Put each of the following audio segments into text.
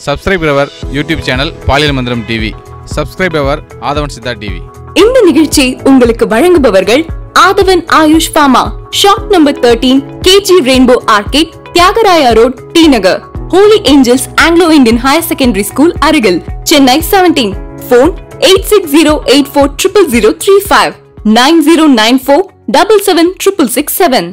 Subscribe our YouTube channel பாலியல் மந்திரம் TV Subscribe our Aadhavan Siddha TV இந்த நிகழ்ச்சி உங்களுக்கு வழங்குபவர்கள் Aadhavan Ayush pharma shop number thirteen KG Rainbow Arcade Thyagaraya road T Nagar Holy Angels Anglo Indian higher secondary school அருகில் Chennai seventeen phone eight six zero eight four triple zero three five nine zero nine four double seven triple six seven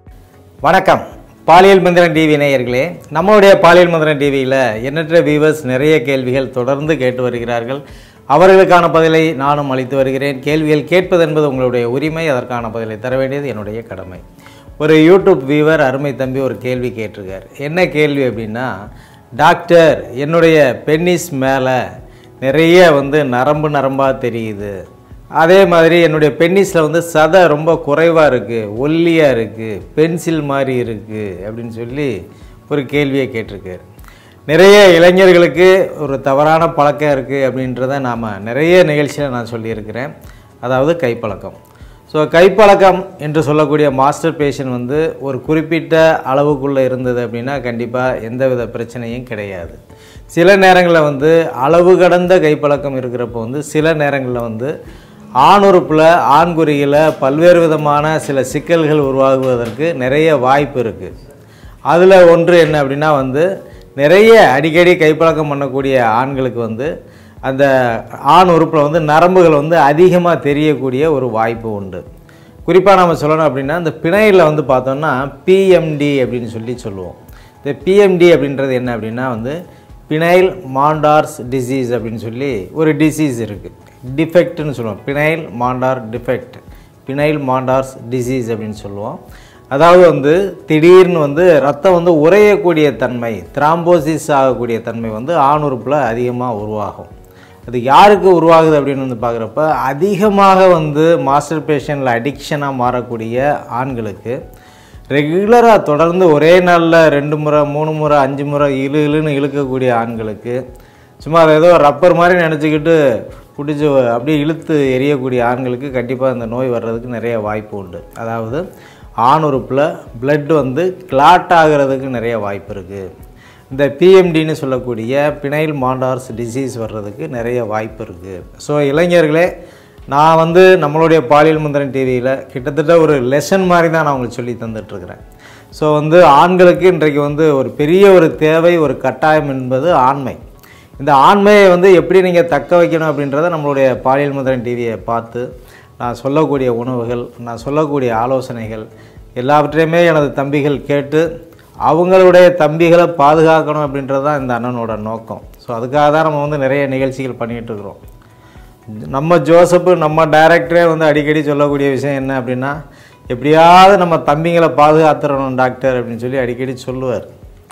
வணக்கம் பாலியல் மந்திரன் TV நேயர்களே நம்மளுடைய பாலியல் மந்திரன் டிவியில் எண்ணற்ற viewers நிறைய கேள்விகள் தொடர்ந்து கேட்டு வருகிறார்கள் அவர்களுக்கான பதிலை நானும் அளித்து வருகிறேன் கேள்விகள் கேட்பது என்பது உங்களுடைய உரிமை அதற்கான பதிலை தர வேண்டியது என்னுடைய கடமை ஒரு யூடியூப் வியூவர் அருமை தம்பி ஒரு கேள்வி கேட்டிருக்கார் என்ன கேள்வி அப்படின்னா டாக்டர் என்னுடைய பென்னிஸ் மேலே நிறைய வந்து நரம்பு நரம்பாக தெரியுது அதே மாதிரி என்னுடைய பென்னிஸில் வந்து சதை ரொம்ப குறைவாக இருக்குது ஒல்லியாக இருக்குது பென்சில் மாதிரி இருக்குது அப்படின்னு சொல்லி ஒரு கேள்வியை கேட்டிருக்காரு நிறைய இளைஞர்களுக்கு ஒரு தவறான பழக்கம் இருக்குது அப்படின்றத நாம் நிறைய நிகழ்ச்சியில் நான் சொல்லியிருக்கிறேன் அதாவது கைப்பழக்கம் ஸோ கைப்பழக்கம் என்று சொல்லக்கூடிய மாஸ்டர் பேஷன் வந்து ஒரு குறிப்பிட்ட அளவுக்குள்ளே இருந்தது அப்படின்னா கண்டிப்பாக எந்தவித பிரச்சனையும் கிடையாது சில நேரங்களில் வந்து அளவு கடந்த கைப்பழக்கம் இருக்கிறப்போ வந்து சில நேரங்களில் வந்து ஆணுறுப்பில் ஆண்குறியில் பல்வேறு விதமான சில சிக்கல்கள் உருவாகுவதற்கு நிறைய வாய்ப்பு இருக்குது அதில் ஒன்று என்ன அப்படின்னா வந்து நிறைய அடிக்கடி கைப்பழக்கம் பண்ணக்கூடிய ஆண்களுக்கு வந்து அந்த ஆண் உறுப்பில் வந்து நரம்புகள் வந்து அதிகமாக தெரியக்கூடிய ஒரு வாய்ப்பு உண்டு குறிப்பாக நம்ம சொல்லணும் அப்படின்னா இந்த பிணையில் வந்து பார்த்தோம்னா பிஎம்டி அப்படின்னு சொல்லி சொல்லுவோம் இந்த பிஎம்டி அப்படின்றது என்ன அப்படின்னா வந்து பினைல் மாண்டார்ஸ் டிசீஸ் அப்படின்னு சொல்லி ஒரு டிசீஸ் இருக்குது டிஃபெக்ட்னு சொல்லுவோம் penile Mondor defect penile Mondor's disease அப்படின்னு சொல்லுவோம் அதாவது வந்து திடீர்னு வந்து ரத்தம் வந்து உறையக்கூடிய தன்மை த்ராம்போசிஸ் ஆகக்கூடிய தன்மை வந்து ஆணுறுப்பில் அதிகமாக உருவாகும் அது யாருக்கு உருவாகுது அப்படின்னு வந்து பார்க்குறப்ப அதிகமாக வந்து மாஸ்டர் பேஷனில் அடிக்ஷனாக மாறக்கூடிய ஆண்களுக்கு ரெகுலராக தொடர்ந்து ஒரே நாளில் ரெண்டு முறை மூணு முறை அஞ்சு முறை இழு இழுன்னு இழுக்கக்கூடிய ஆண்களுக்கு சும்மா அதை ஏதோ ரப்பர் மாதிரி நினச்சிக்கிட்டு பிடிச்சி அப்படியே இழுத்து எரியக்கூடிய ஆண்களுக்கு கண்டிப்பாக இந்த நோய் வர்றதுக்கு நிறைய வாய்ப்பு உண்டு அதாவது ஆணுறுப்பில் பிளட் வந்து கிளாட் ஆகிறதுக்கு நிறைய வாய்ப்பு இருக்குது இந்த பிஎம்டின்னு சொல்லக்கூடிய பினைல் மாண்டார்ஸ் டிசீஸ் வர்றதுக்கு நிறைய வாய்ப்பு இருக்குது ஸோ இளைஞர்களே நான் வந்து நம்மளுடைய பாலியல் மந்திரன் டிவியில் கிட்டத்தட்ட ஒரு லெசன் மாதிரி தான் நான் உங்களுக்கு சொல்லி தந்துட்டுருக்கிறேன் ஸோ வந்து ஆண்களுக்கு இன்றைக்கு வந்து ஒரு பெரிய ஒரு தேவை ஒரு கட்டாயம் என்பது ஆண்மை இந்த ஆண்மையை வந்து எப்படி நீங்கள் தக்க வைக்கணும் அப்படின்றத நம்மளுடைய பாலியல் மந்திரன் டிவியை பார்த்து நான் சொல்லக்கூடிய உணவுகள் நான் சொல்லக்கூடிய ஆலோசனைகள் எல்லாவற்றையுமே எனது தம்பிகள் கேட்டு அவங்களுடைய தம்பிகளை பாதுகாக்கணும் அப்படின்றது தான் இந்த அண்ணனோட நோக்கம் ஸோ அதுக்காக தான் நம்ம வந்து நிறைய நிகழ்ச்சிகள் பண்ணிகிட்டு இருக்கிறோம் நம்ம ஜோசப்பு நம்ம டைரக்டரே வந்து அடிக்கடி சொல்லக்கூடிய விஷயம் என்ன அப்படின்னா எப்படியாவது நம்ம தம்பிங்களை பாதுகாத்துறணும் டாக்டர் அப்படின்னு சொல்லி அடிக்கடி சொல்லுவார்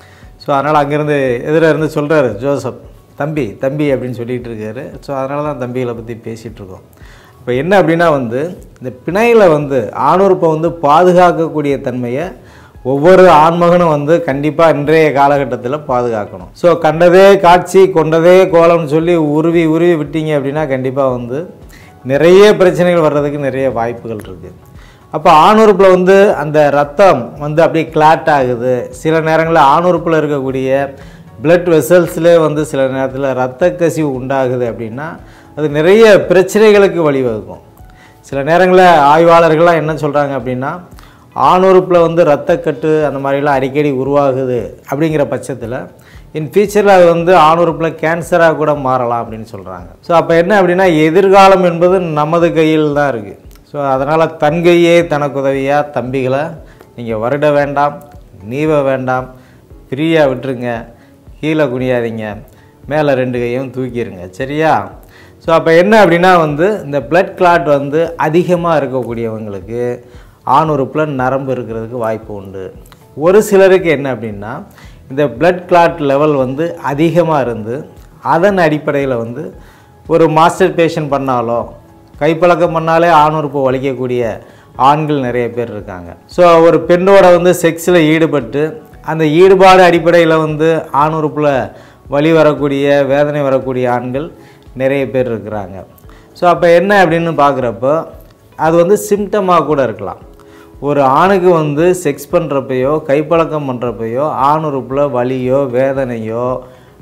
ஸோ அதனால் அங்கேருந்து எதிர இருந்து சொல்கிறாரு ஜோசப் தம்பி தம்பி அப்படின்னு சொல்லிகிட்டு இருக்காரு ஸோ அதனால தான் தம்பிகளை பற்றி பேசிகிட்டு இருக்கோம் இப்போ என்ன அப்படின்னா வந்து இந்த பிணையில் வந்து ஆணுறுப்பை வந்து பாதுகாக்கக்கூடிய தன்மையை ஒவ்வொரு ஆண்மகனும் வந்து கண்டிப்பாக இன்றைய காலகட்டத்தில் பாதுகாக்கணும் ஸோ கண்டதே காட்சி கொண்டதே கோலம்னு சொல்லி உருவி உருவி விட்டீங்க அப்படின்னா கண்டிப்பாக வந்து நிறைய பிரச்சனைகள் வர்றதுக்கு நிறைய வாய்ப்புகள் இருக்குது அப்போ ஆணுறுப்பில் வந்து அந்த ரத்தம் வந்து அப்படியே கிளாட் ஆகுது சில நேரங்களில் ஆணுறுப்பில் இருக்கக்கூடிய பிளட் வெசல்ஸ்லே வந்து சில நேரத்தில் இரத்த கசிவு உண்டாகுது அப்படின்னா அது நிறைய பிரச்சனைகளுக்கு வழிவகுக்கும் சில நேரங்களில் ஆய்வாளர்கள்லாம் என்ன சொல்கிறாங்க அப்படின்னா ஆணுறுப்பில் வந்து இரத்தக்கட்டு அந்த மாதிரிலாம் அடிக்கடி உருவாகுது அப்படிங்கிற பட்சத்தில் இன் ஃபியூச்சரில் அது வந்து ஆணுறுப்பில் கேன்சராக கூட மாறலாம் அப்படின்னு சொல்கிறாங்க ஸோ அப்போ என்ன அப்படின்னா எதிர்காலம் என்பது நமது கையில் தான் இருக்குது ஸோ அதனால் தன் கையே தனக்கு உதவியாக தம்பிகளை நீங்கள் வருட வேண்டாம் நீவ வேண்டாம் ஃப்ரீயாக விட்டுருங்க கீழே குனியாதீங்க மேலே ரெண்டு கையும் தூக்கிடுங்க சரியா ஸோ அப்போ என்ன அப்படின்னா வந்து இந்த பிளட் கிளாட் வந்து அதிகமாக இருக்கக்கூடியவங்களுக்கு ஆணுறுப்பில் நரம்பு இருக்கிறதுக்கு வாய்ப்பு உண்டு ஒரு சிலருக்கு என்ன அப்படின்னா இந்த பிளட் கிளாட் லெவல் வந்து அதிகமாக இருந்து அதன் அடிப்படையில் வந்து ஒரு மாஸ்டர் பேஷன் பண்ணாலோ கைப்பழக்கம் பண்ணாலே ஆணுறுப்பு வலிக்கக்கூடிய ஆண்கள் நிறைய பேர் இருக்காங்க ஸோ ஒரு பெண்ணோட வந்து செக்ஸில் ஈடுபட்டு அந்த ஈடுபாடு அடிப்படையில் வந்து ஆணுறுப்பில் வலி வரக்கூடிய வேதனை வரக்கூடிய ஆண்கள் நிறைய பேர் இருக்கிறாங்க ஸோ அப்போ என்ன அப்படின்னு பார்க்குறப்போ அது வந்து சிம்டமாக கூட இருக்கலாம் ஒரு ஆணுக்கு வந்து செக்ஸ் பண்ணுறப்பையோ கைப்பழக்கம் பண்ணுறப்பையோ ஆணுறுப்பில் வலியோ வேதனையோ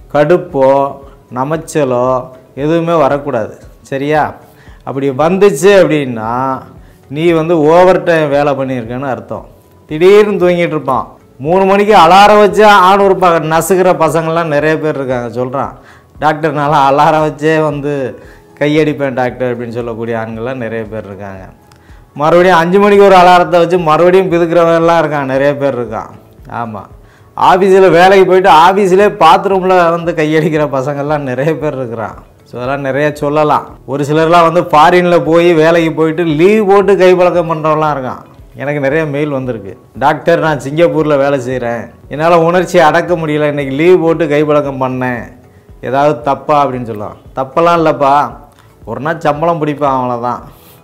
கடுப்போ நமைச்சலோ எதுவுமே வரக்கூடாது சரியா அப்படி வந்துச்சு அப்படின்னா நீ வந்து ஓவர் டைம் வேலை பண்ணியிருக்கேன்னு அர்த்தம் திடீர்னு தூங்கிட்டு இருப்பான் மூணு மணிக்கு அலாரம் வச்சு ஆணூர் ப நசுக்கிற பசங்கள்லாம் நிறைய பேர் இருக்காங்க சொல்கிறான் டாக்டர் நல்லா அலாரம் வச்சே வந்து கையடிப்பேன் டாக்டர் அப்படின்னு சொல்லக்கூடிய ஆண்கள்லாம் நிறைய பேர் இருக்காங்க மறுபடியும் அஞ்சு மணிக்கு ஒரு அலாரத்தை வச்சு மறுபடியும் பிதுக்கிறவன்லாம் இருக்கான் நிறைய பேர் இருக்கான் ஆமாம் ஆஃபீஸில் வேலைக்கு போயிட்டு ஆஃபீஸிலே பாத்ரூமில் வந்து கையடிக்கிற பசங்கள்லாம் நிறைய பேர் இருக்கிறான் ஸோ அதெல்லாம் நிறைய சொல்லலாம் ஒரு சிலர்லாம் வந்து ஃபாரினில் போய் வேலைக்கு போயிட்டு லீவ் போட்டு கை பழக்கம் பண்ணுறவங்களாம் இருக்கான் எனக்கு நிறைய மெயில் வந்திருக்கு டாக்டர் நான் சிங்கப்பூரில் வேலை செய்கிறேன் என்னால் உணர்ச்சியை அடக்க முடியல இன்றைக்கி லீவ் போட்டு கை பழக்கம் பண்ணேன் ஏதாவது தப்பா அப்படின்னு சொல்லலாம் தப்பெல்லாம் இல்லைப்பா ஒரு நாள் சம்பளம் பிடிப்பான் அவ்வளோதான்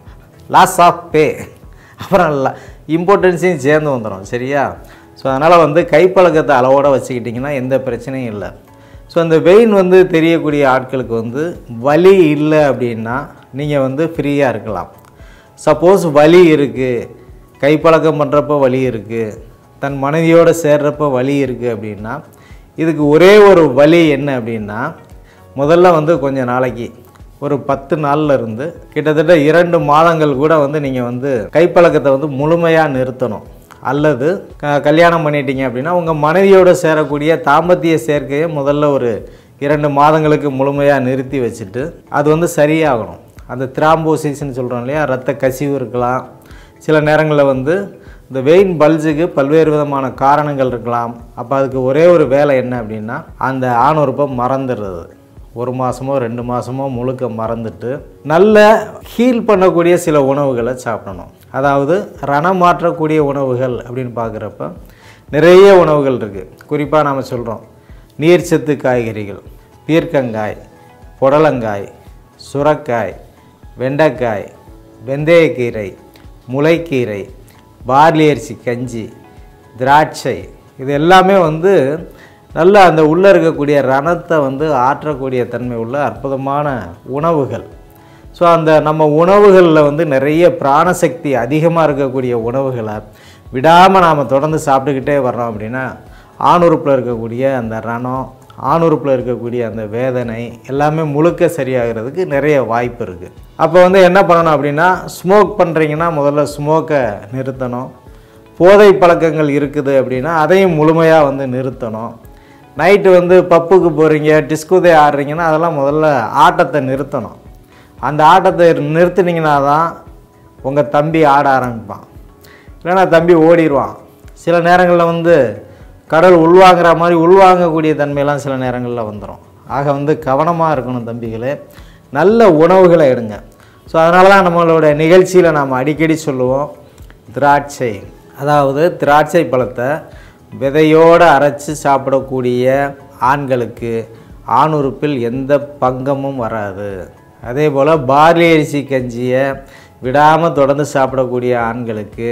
லாஸ் ஆஃப் பே அப்புறம் இல்லை இம்பார்ட்டன்ஸையும் சேர்ந்து வந்துடும் சரியா ஸோ அதனால் வந்து கைப்பழக்கத்தை அளவோட வச்சுக்கிட்டிங்கன்னா எந்த பிரச்சனையும் இல்லை ஸோ அந்த வெயின் வந்து தெரியக்கூடிய ஆட்களுக்கு வந்து வலி இல்லை அப்படின்னா நீங்கள் வந்து ஃப்ரீயாக இருக்கலாம் சப்போஸ் வலி இருக்குது கைப்பழக்கம் பண்ணுறப்ப வலி இருக்குது தன் மனைவியோடு சேர்றப்ப வலி இருக்குது அப்படின்னா இதுக்கு ஒரே ஒரு வழி என்ன அப்படின்னா முதல்ல வந்து கொஞ்ச நாளைக்கு ஒரு பத்து நாள்ல இருந்து கிட்டத்தட்ட இரண்டு மாதங்கள் கூட வந்து நீங்கள் வந்து கைப்பழக்கத்தை வந்து முழுமையாக நிறுத்தணும் அல்லது க கல்யாணம் பண்ணிட்டீங்க அப்படின்னா உங்கள் மனைவியோடு சேரக்கூடிய தாம்பத்திய சேர்க்கையை முதல்ல ஒரு இரண்டு மாதங்களுக்கு முழுமையாக நிறுத்தி வச்சுட்டு அது வந்து சரியாகணும் அந்த திராம்போசிஸ்ன்னு சொல்கிறோம் இல்லையா ரத்த கசிவு இருக்கலாம் சில நேரங்களில் வந்து இந்த வெயின் பல்ஜுக்கு பல்வேறு விதமான காரணங்கள் இருக்கலாம் அப்போ அதுக்கு ஒரே ஒரு வேலை என்ன அப்படின்னா அந்த ஆணுறுப்பை மறந்துடுறது ஒரு மாதமோ ரெண்டு மாதமோ முழுக்க மறந்துட்டு நல்ல ஹீல் பண்ணக்கூடிய சில உணவுகளை சாப்பிடணும் அதாவது ரணம் மாற்றக்கூடிய உணவுகள் அப்படின்னு பார்க்குறப்ப நிறைய உணவுகள் இருக்குது குறிப்பாக நாம் சொல்கிறோம் நீர்ச்சத்து காய்கறிகள் பீர்க்கங்காய் புடலங்காய் சுரக்காய் வெண்டைக்காய் வெந்தயக்கீரை முளைக்கீரை பார்லி அரிசி கஞ்சி திராட்சை இது எல்லாமே வந்து நல்ல அந்த உள்ளே இருக்கக்கூடிய ரணத்தை வந்து ஆற்றக்கூடிய தன்மை உள்ள அற்புதமான உணவுகள் ஸோ அந்த நம்ம உணவுகளில் வந்து நிறைய பிராணசக்தி அதிகமாக இருக்கக்கூடிய உணவுகளை விடாமல் நாம் தொடர்ந்து சாப்பிட்டுக்கிட்டே வர்றோம் அப்படின்னா ஆணுறுப்பில் இருக்கக்கூடிய அந்த ரணம் ஆணுறுப்பில் இருக்கக்கூடிய அந்த வேதனை எல்லாமே முழுக்க சரியாகிறதுக்கு நிறைய வாய்ப்பு இருக்குது அப்போ வந்து என்ன பண்ணணும் அப்படின்னா ஸ்மோக் பண்ணுறீங்கன்னா முதல்ல ஸ்மோக்கை நிறுத்தணும் போதை பழக்கங்கள் இருக்குது அப்படின்னா அதையும் முழுமையாக வந்து நிறுத்தணும் நைட்டு வந்து பப்புக்கு போகிறீங்க டிஸ்குதே ஆடுறீங்கன்னா அதெல்லாம் முதல்ல ஆட்டத்தை நிறுத்தணும் அந்த ஆட்டத்தை நிறுத்தினீங்கன்னா தான் உங்கள் தம்பி ஆட ஆரம்பிப்பான் இல்லைன்னா தம்பி ஓடிடுவான் சில நேரங்களில் வந்து கடல் உள்வாங்குற மாதிரி உள்வாங்கக்கூடிய தன்மையெல்லாம் சில நேரங்களில் வந்துடும் ஆக வந்து கவனமாக இருக்கணும் தம்பிகளே நல்ல உணவுகளை எடுங்க ஸோ அதனால தான் நம்மளோட நிகழ்ச்சியில் நாம் அடிக்கடி சொல்லுவோம் திராட்சை அதாவது திராட்சை பழத்தை விதையோடு அரைச்சி சாப்பிடக்கூடிய ஆண்களுக்கு ஆணுறுப்பில் எந்த பங்கமும் வராது அதே போல் பார்லி அரிசி கஞ்சியை விடாமல் தொடர்ந்து சாப்பிடக்கூடிய ஆண்களுக்கு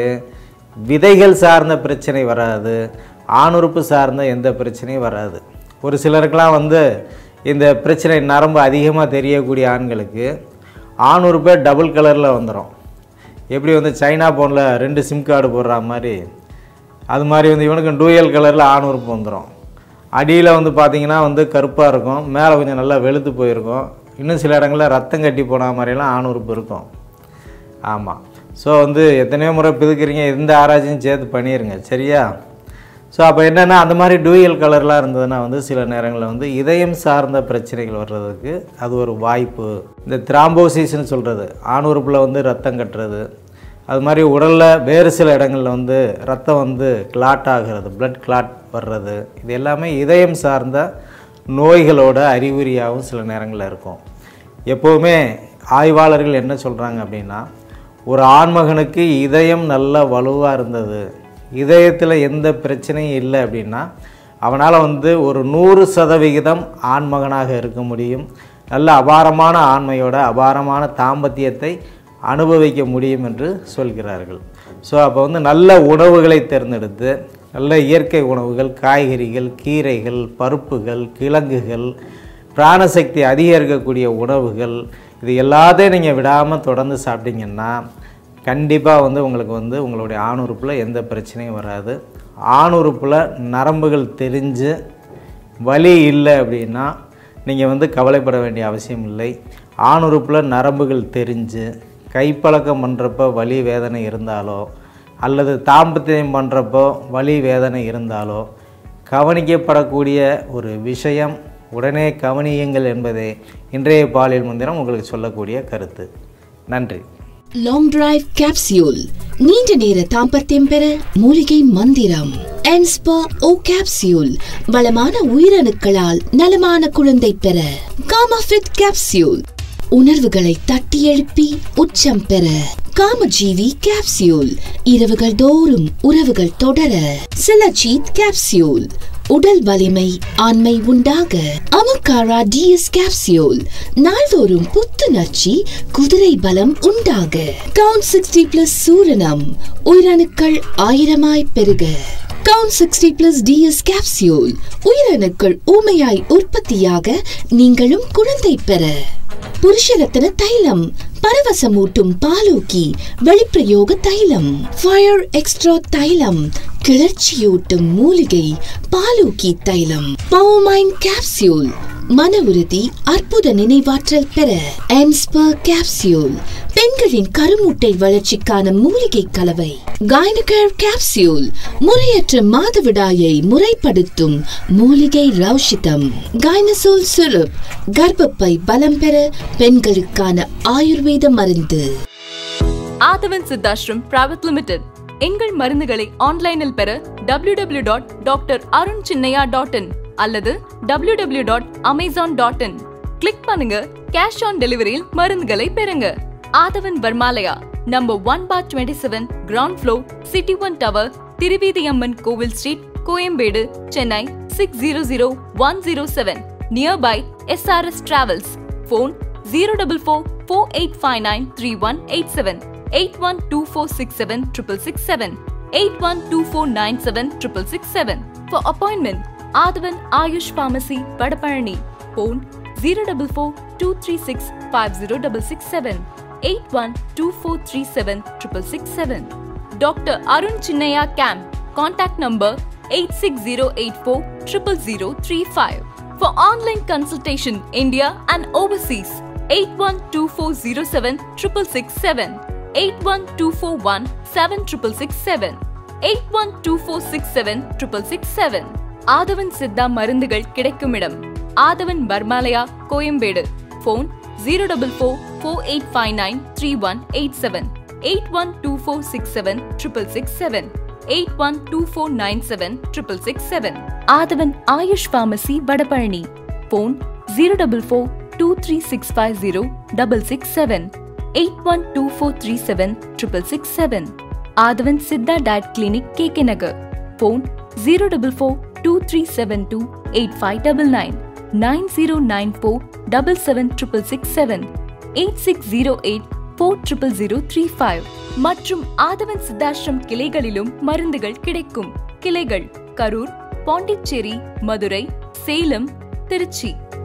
விதைகள் சார்ந்த பிரச்சனை வராது ஆணுறுப்பு சார்ந்த எந்த பிரச்சனையும் வராது ஒரு சிலருக்கெலாம் வந்து இந்த பிரச்சனை நரம்பு அதிகமாக தெரியக்கூடிய ஆண்களுக்கு ஆணுறுப்பே டபுள் கலரில் வந்துடும் எப்படி வந்து சைனா ஃபோனில் ரெண்டு சிம் கார்டு போடுற மாதிரி அது மாதிரி வந்து இவனுக்கு டூயல் கலரில் ஆணுறுப்பு வந்துடும் அடியில் வந்து பார்த்திங்கன்னா வந்து கருப்பாக இருக்கும் மேலே கொஞ்சம் நல்லா வெளுத்து போயிருக்கும் இன்னும் சில இடங்களில் ரத்தம் கட்டி போன மாதிரிலாம் ஆணுறுப்பு இருக்கும் ஆமாம் ஸோ வந்து எத்தனையோ முறை பிதுக்குறீங்க எந்த ஆராய்ச்சியும் சேர்த்து பண்ணிடுங்க சரியா ஸோ அப்போ என்னென்னா அந்த மாதிரி டூயல் கலர்லாம் இருந்ததுன்னா வந்து சில நேரங்களில் வந்து இதயம் சார்ந்த பிரச்சனைகள் வர்றதுக்கு அது ஒரு வாய்ப்பு இந்த திராம்போசிஸ்னு சொல்கிறது ஆணுறுப்பில் வந்து ரத்தம் கட்டுறது அது மாதிரி உடலில் வேறு சில இடங்களில் வந்து ரத்தம் வந்து கிளாட் ஆகிறது பிளட் கிளாட் வர்றது இது எல்லாமே இதயம் சார்ந்த நோய்களோட அறிகுறியாகவும் சில நேரங்களில் இருக்கும் எப்போவுமே ஆய்வாளர்கள் என்ன சொல்கிறாங்க அப்படின்னா ஒரு ஆண்மகனுக்கு இதயம் நல்ல வலுவாக இருந்தது இதயத்தில் எந்த பிரச்சனையும் இல்லை அப்படின்னா அவனால் வந்து ஒரு நூறு சதவிகிதம் ஆண்மகனாக இருக்க முடியும் நல்ல அபாரமான ஆண்மையோட அபாரமான தாம்பத்தியத்தை அனுபவிக்க முடியும் என்று சொல்கிறார்கள் ஸோ அப்போ வந்து நல்ல உணவுகளை தேர்ந்தெடுத்து நல்ல இயற்கை உணவுகள் காய்கறிகள் கீரைகள் பருப்புகள் கிழங்குகள் பிராணசக்தி அதிகரிக்கக்கூடிய உணவுகள் இது எல்லாத்தையும் நீங்கள் விடாமல் தொடர்ந்து சாப்பிட்டீங்கன்னா கண்டிப்பாக வந்து உங்களுக்கு வந்து உங்களுடைய ஆணுறுப்பில் எந்த பிரச்சனையும் வராது ஆணுறுப்பில் நரம்புகள் தெரிஞ்சு வலி இல்லை அப்படின்னா நீங்கள் வந்து கவலைப்பட வேண்டிய அவசியம் இல்லை ஆணுறுப்பில் நரம்புகள் தெரிஞ்சு கைப்பழக்கம் பண்ணுறப்ப வலி வேதனை இருந்தாலோ அல்லது தாம்பத்தியம் பண்ணுறப்போ வலி வேதனை இருந்தாலோ கவனிக்கப்படக்கூடிய ஒரு விஷயம் உடனே கவனியுங்கள் என்பதே இன்றைய பாலியல் மந்திரம் உங்களுக்கு சொல்லக்கூடிய கருத்து நன்றி லாங் டிரைவ் கேப்சியூல் நீண்ட நேர தாம்பத்தியம் பெற மூலிகை மந்திரம் என்ஸ்பா ஓ கேப்சியூல் வளமான உயிரணுக்களால் நலமான குழந்தை பெற காமாஃபிட் கேப்சியூல் உணர்வுகளை தட்டி எழுப்பி உச்சம் பெற காமஜீவி கேப்சியூல் இரவுகள் தோறும் உறவுகள் தொடர சிலஜீத் கேப்சியூல் உடல் வலிமை ஆண்மை உண்டாக அமக்காரா டிஎஸ் கேப்சியூல் நாள்தோறும் புத்துணர்ச்சி குதிரை பலம் உண்டாக கவுண்ட் சிக்ஸ்டி பிளஸ் சூரணம் உயிரணுக்கள் ஆயிரமாய் பெருக count sixty plus DS capsule உயிரணுக்கள் ஊமையாய் உற்பத்தியாக நீங்களும் குழந்தை பெற புருஷரத்ன தைலம் பரவசமூட்டும் பாலூக்கி வெளிப்பிரயோக தைலம் ஃபயர் எக்ஸ்ட்ரா தைலம் கிளர்ச்சியூட்டும் மூலிகை பாலூக்கி தைலம் பவமைன் கேப்சியூல் மன உறுதி அற்புத நினைவாற்றல் பெற என்ஸ்பர் கேப்சியூல் பெண்களின் கருமுட்டை வளர்ச்சிக்கான மூலிகை கலவை கைனகர் கேப்சியூல் முறையற்ற மாதவிடாயை முறைப்படுத்தும் மூலிகை ரௌஷிதம் கைனசோல் சிரப் கர்ப்பப்பை பலம் பெற பெண்களுக்கான ஆயுர்வேத மருந்து ஆதவன் சித்தாஸ்ரம் பிரைவேட் லிமிடெட் எங்கள் மருந்துகளை ஆன்லைனில் பெற W W dot doctor Arun Chinnaiya dot in அல்லது W W dot Amazon dot in click பண்ணுங்க கேஷ் ஆன் டெலிவரியில் மருந்துகளை பெறுங்க Aadhavan Varmalaya number one four twenty seven ground floor city one tower Thiruveethiamman கோவில் street Koyambedu Chennai six zero zero one zero seven nearby SRS travels phone zero double four four eight five nine three one eight seven eight one two four six seven triple six seven eight one two four nine seven triple six seven for appointment Aadhavan Ayush pharmacy Vadapalani phone zero double four two three six five zero double six seven eight one two four three seven triple six seven Dr. Arun Chinnaya Camp. Contact number 8608400035. For online consultation, India and overseas, 812407 81241 7667 812467 Aadhavan Siddha மருந்துகள் கிடைக்கும் இடம் Aadhavan Pharmalaya Koyambedu phone zero double four four eight five nine three one eight seven eight one two four six seven triple six seven eight one two four nine seven triple six seven Aadhavan Ayush pharmacy Vadapalani phone zero double four two three six five zero double six seven eight one two four three seven triple six seven Aadhavan Siddha diet clinic K K Nagar phone zero double four two three seven two eight five double nine nine zero nine four double seven triple six seven eight six zero eight four triple zero three five மற்றும் ஆதவன் சித்தாஷ்ரம் கிளைகளிலும் மருந்துகள் கிடைக்கும் கிளைகள் கரூர் பாண்டிச்சேரி மதுரை சேலம் திருச்சி